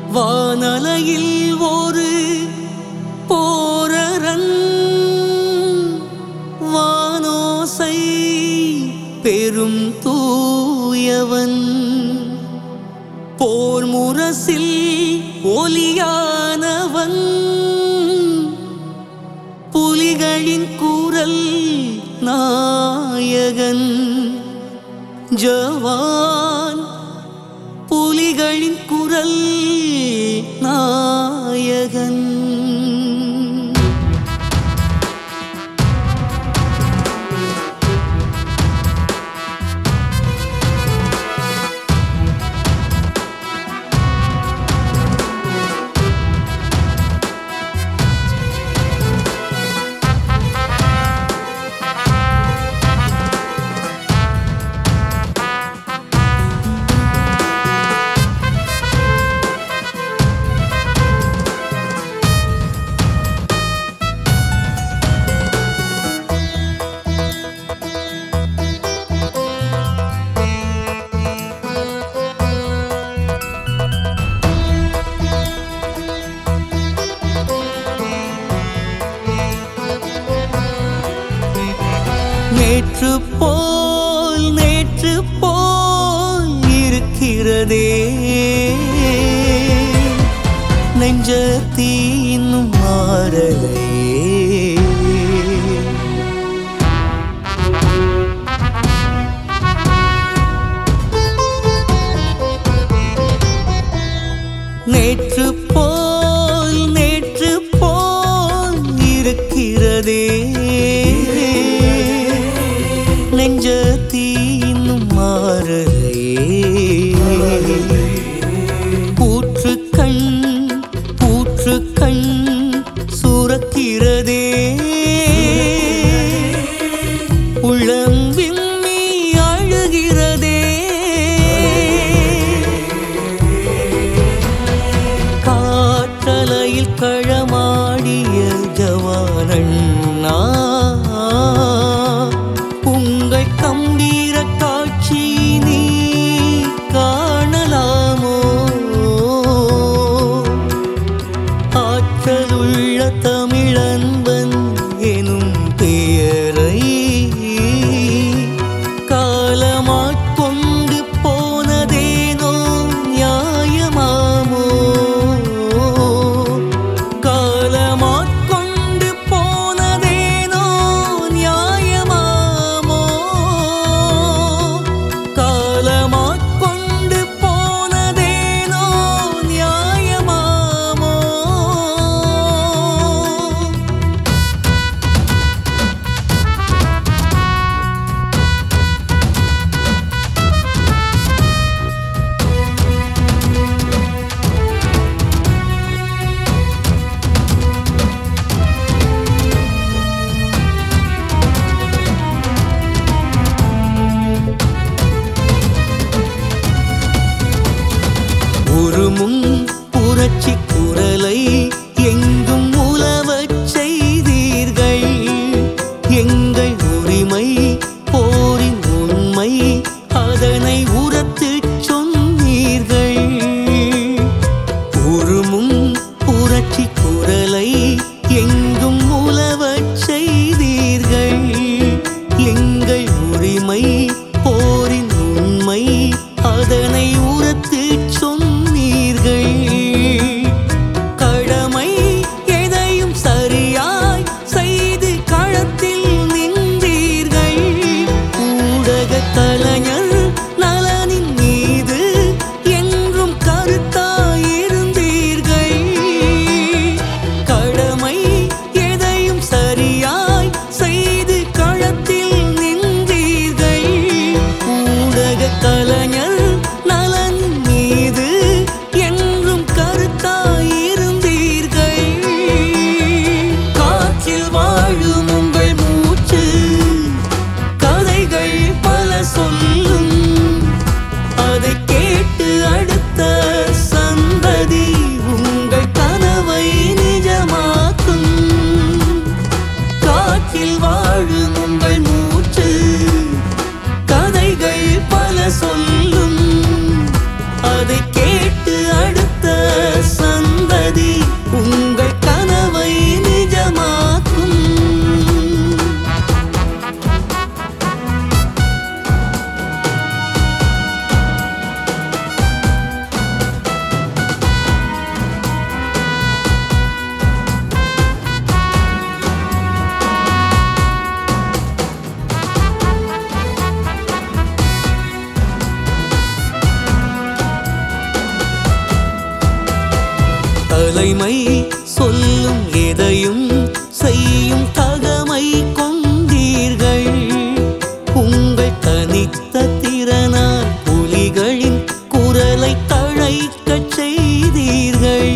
வானலையில் ஒரு போரரன் வானோசை பெரும் தூயவன் போர் முரசில் ஒலியானவன் புலிகளின் குரல் நாயகன் ஜவான் புலிகளின் குரல் நாயகன் நேற்று போல் நேற்று போல் இருக்கிறதே நெஞ்சத்தீ இன்னும் மாறலையே நேற்று போல் நேற்று போல் இருக்கிறதே நெஞ்சத்தீ இன்னும் மாறலையே பூற்று கண் பூற்று கண் சுரக்கிறதே உள்ளம் விம்மி அழுகிறதே காற்றலையில் களமாடிய ஜவானண்ணா உங்கள் கம்பீர காட்சி நீ காணலாமோ ஆற்றலுள்ள தமிழன்பன் எனும் பெயரை காலமாக் கொண்டு போனதேனோ நியாயமாமோ காலமாக் கொண்டு போனதேனோ நியாயமாமோ காலமாக் கொண்டு போனதேனோ நியாயமாமோ உருமும் புரட்சி குரலை எங்கும் உலவச் செய்தீர்கள் எங்கள் உரிமை போரின் உண்மை அதனை உரத்துச் சொன்னீர்கள் உருமும் புரட்சி குரலை எங்கும் உலவச் செய்தீர்கள் எங்கள் உரிமை போரின் உண்மை அதனை உரத்துச் சொன்னீர்கள் கடமை எதையும் சரியாய் செய்து களத்தில் நின்றீர்கள் ஊடக கலைஞர் நலனின் மீது என்றும் கருத்தாயிருந்தீர்கள் கடமை எதையும் சரியாய் செய்து களத்தில் நின்றீர்கள் ஊடக கலைஞர் நலன் மீது என்றும் கருத்தாயிருந்தீர்கள் காற்றில் வாழும் உங்கள் மூச்சு கதைகள் பல சொல்லும் அதை கேட்டு அடுத்த சந்ததி உங்கள் கனவை நிஜமாக்கும் காற்றில் வாழும் உங்கள் மூச்சு கதைகள் பல சொல்லும் அதை கேட்டு அடுத்த சந்ததி உங்கள் கனவை நிஜமாக்கும் தலைமை சொல்லும் எதையும் செய்யும் தகமை கொண்டீர்கள் உங்கள் தனித்த திறனார் புலிகளின் குரலை தழைக்கச் செய்தீர்கள்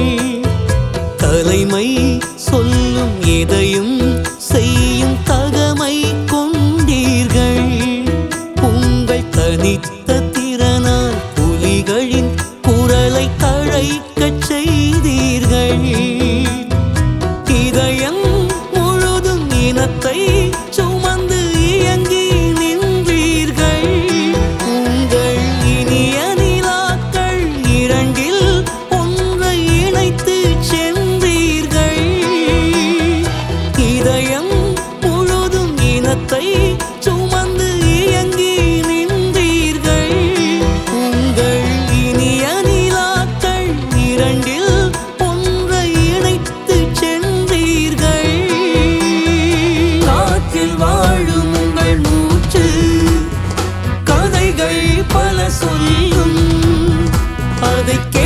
தலைமை சொல்லும் எதையும் செய்யும் தகமை கொண்டீர்கள் உங்கள் தனித்த திறனால் புலிகளின் குரலை தழைக்கச் செய்தீர்கள் இதயம் முழுதும் இனத்தை சுமந்து இயங்கி நின்றீர்கள் உங்கள் இனிய நிலாக்கள் இரண்டில் ஒன்றை இணைத்து சென்றீர்கள் இதயம் முழுதும் இனத்தை சுமந்து இயங்கி நின்றீர்கள் உங்கள் இனிய நிலாக்கள் இரண்டில் ஒன்றை இணைத்து சென்றீர்கள் காற்றில் வாழும் உங்கள் மூச்சு கதைகள் பல சொல்லும் அதை கே